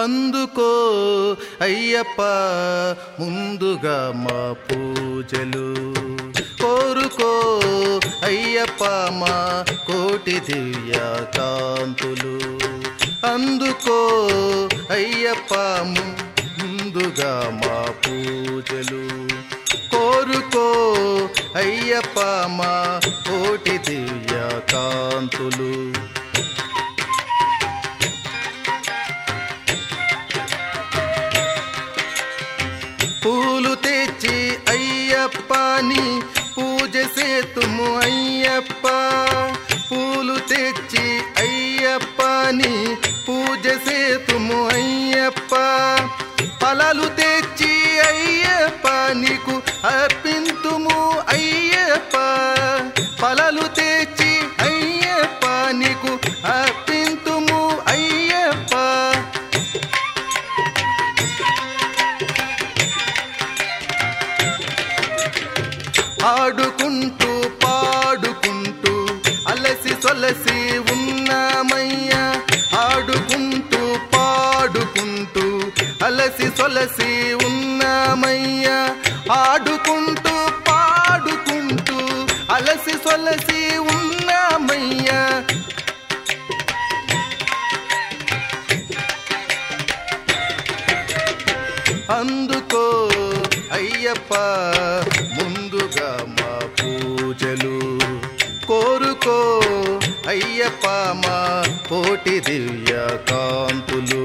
అందుకో అయ్యప్ప ముందుగా మా పూజలు కోరుకో అయ్యప్ప మా కోటి దివ్య కాంతులు అందుకో అయ్యప్ప ముందుగా మా పూజలు కోరుకో అయ్యప్ప మా కోటి దివ్య కాంతులు పూలు తెచ్చి అయ్యప్పని పూజ సేతుము అయ్యప్ప పూలు తెచ్చి అయ్యప్పని పూజ సేతుము అయ్యప్ప ఫలాలు తెచ్చి అయ్యప్ప నీకు అర్పింతుము అయ్యప్ప ఫలాలు తెచ్చి అయ్యప్ప నీకు అర్పింతుము అయ్యప్ప ఆడుకుంటూ పాడుకుంటూ అలసి సొలసి ఉన్నామయ్యా ఆడుకుంటూ పాడుకుంటూ అలసి సొలసి ఉన్నామయ్యా ఆడుకుంటూ పాడుకుంటూ అలసి సొలసి ఉన్నామయ్యా అందుకో అయ్యప్ప ముందుగా మా పూజలు కోరుకో అయ్యప్ప మా కోటి దివ్య కాంతులు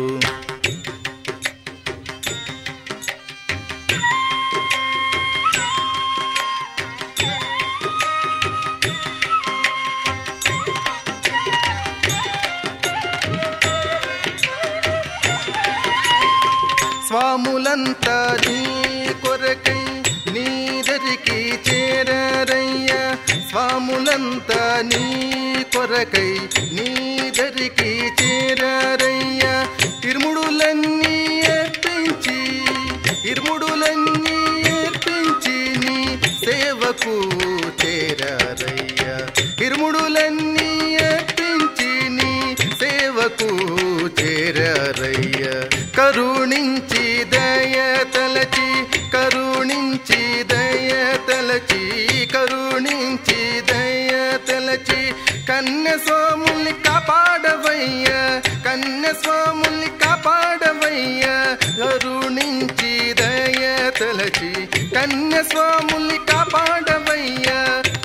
స్వాములంతా నీ కొరకై నీ దరికి చేరరయ్యా స్వాములంతా నీ కొరకై నీ దరికి చేరరయ్యా ఇరుముడులన్నీ ఏర్పించి ఇరుముడులన్నీ ఏర్పించి నీ సేవకు చేరరయ్యా ఇరుముడులన్నీ ఏర్పించి నీ సేవకు చేరరయ్య కరుణించి దయ తలచి కరుణించి దయ తలచి కరుణించి దయ తలచి కన్య స్వాముల్ని కాపాడవయ్య కన్య స్వాముల్ని కాపాడవయ్య కరుణించి దయ తలచి కన్య స్వాముల్ని కాపాడవయ్యా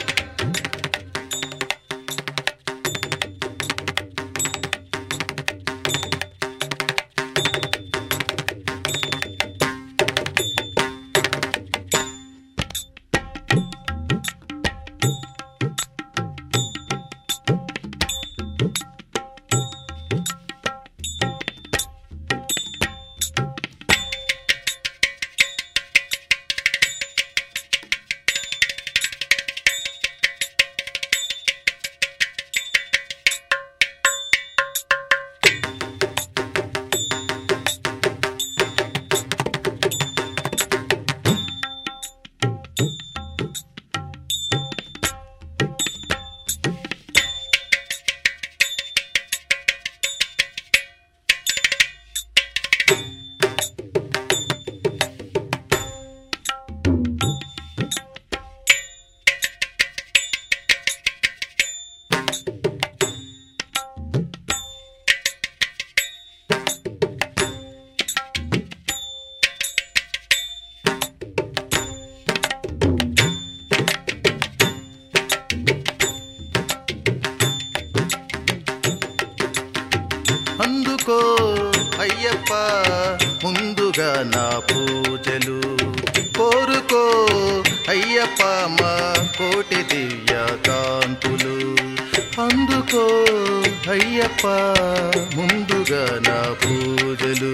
అందుకో అయ్యప్ప ముందుగా నా పూజలు కోరుకో అయ్యప్ప మా కోటి దివ్య కాంతులు అందుకో అయ్యప్ప ముందుగా నా పూజలు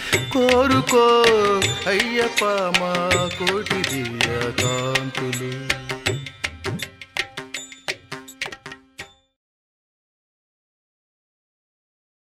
కోరుకో అయ్యప్ప మా కోటి దివ్య కాంతులు